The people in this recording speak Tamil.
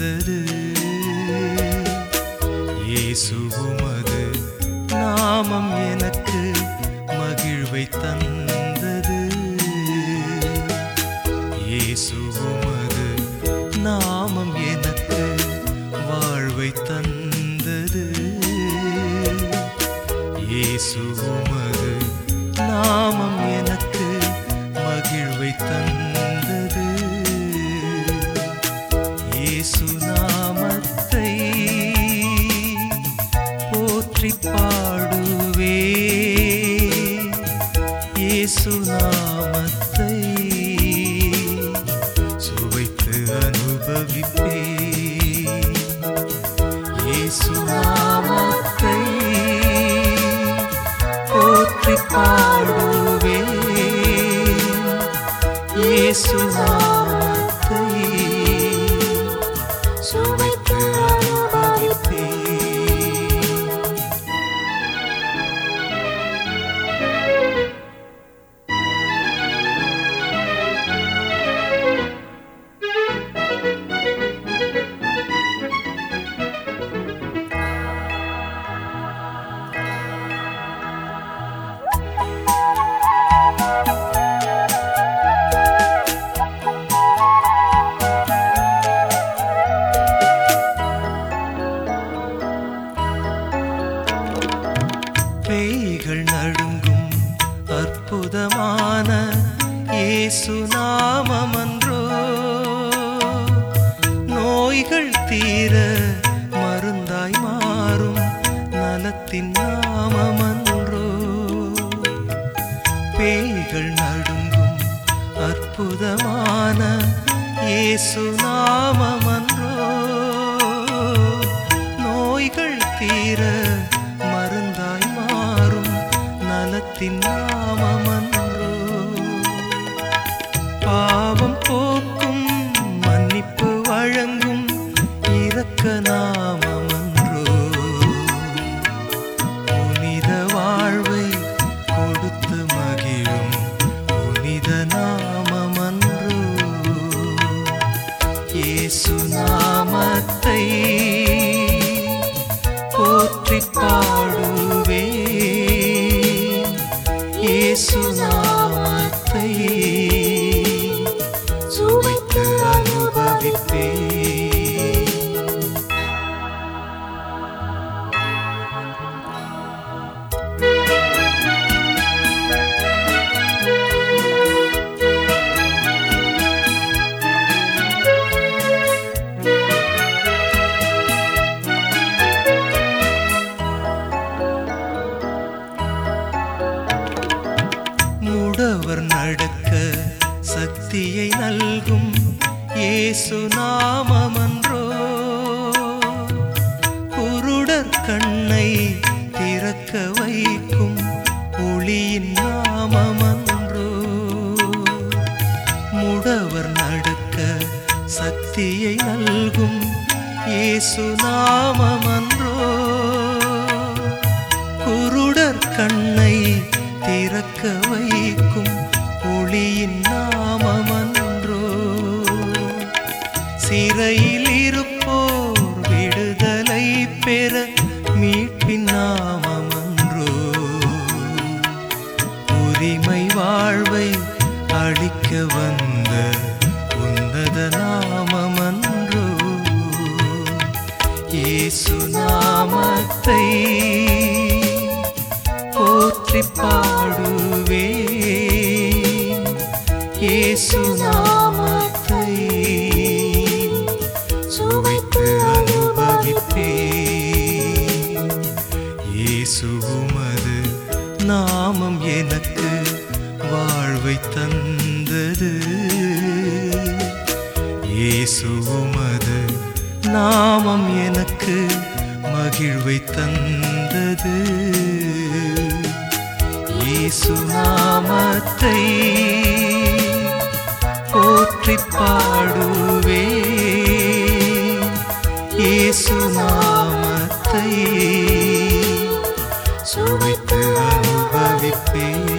தந்தது இயேசு உமது நாமம் எனக்கு மகிழ்வை தந்தது இயேசு உமது நாமம் எனக்கு வாழ்வை தந்தது இயேசு உமது நாமம் எனக்கு மகிழ்வை தந்தது இயேசு நாமத்தை போற்றி பாடுவே இயேசு நாமத்தை சுவைத்து அனுபவிப்பே இயேசு நாமத்தை போற்றி பாடுவே இயேசு நாமத்தை சுவைத்து அனுபவிப்பே பேய்கள் நடுங்கும் அற்புதமான இயேசு நாமமன்றோ நோய்கள் தீர மருந்தாய் மாறும் நலத்தின் நாமமன்றோ பேய்கள் நடுங்கும் அற்புதமான இயேசு நாமமன்றோ நோய்கள் தீர மருந்தாய் மாறும் நலத்தின் நாமமன்றோ பாவம் போக்கும் மன்னிப்பு வழங்கும் இரக்க நாமமன்றோ புனித வாழ்வை கொடுத்து மகிழும் புனித நாமமன்றோ இயேசு நாமத்தை போற்றி பாடுவே இயேசு நாமத்தை சுவைத்து அனுபவிப்பே முடவர் நடக்க சக்தியை நல்கும் இயேசு நாமமன்றோ குருடர் கண்ணை திறக்க வைக்கும் ஒளியின் நாமமன்றோ முடவர் நடக்க சக்தியை நல்கும் இயேசு நாமமன்றோ குருடர் கண்ணை திறக்க வைக்கும் ஒளியின் நாமமன்றோ சிறையில் இருப்போர் விடுதலை பெற மீட்பின் நாமமன்றோ உரிமை வாழ்வை அளிக்க வந்த உன்னத நாமமன்றோ இயேசு நாமத்தை போற்றி பாடுவே இயேசு நாமத்தை சுவைத்து அனுபவிப்பே இயேசு உமது நாமம் எனக்கு வாழ்வை தந்தது இயேசு உமது நாமம் எனக்கு மகிழ்வை தந்தது இயேசு நாமத்தை போற்றி பாடுவே இயேசு நாமத்தை சுவைத்து அனுபவிப்பே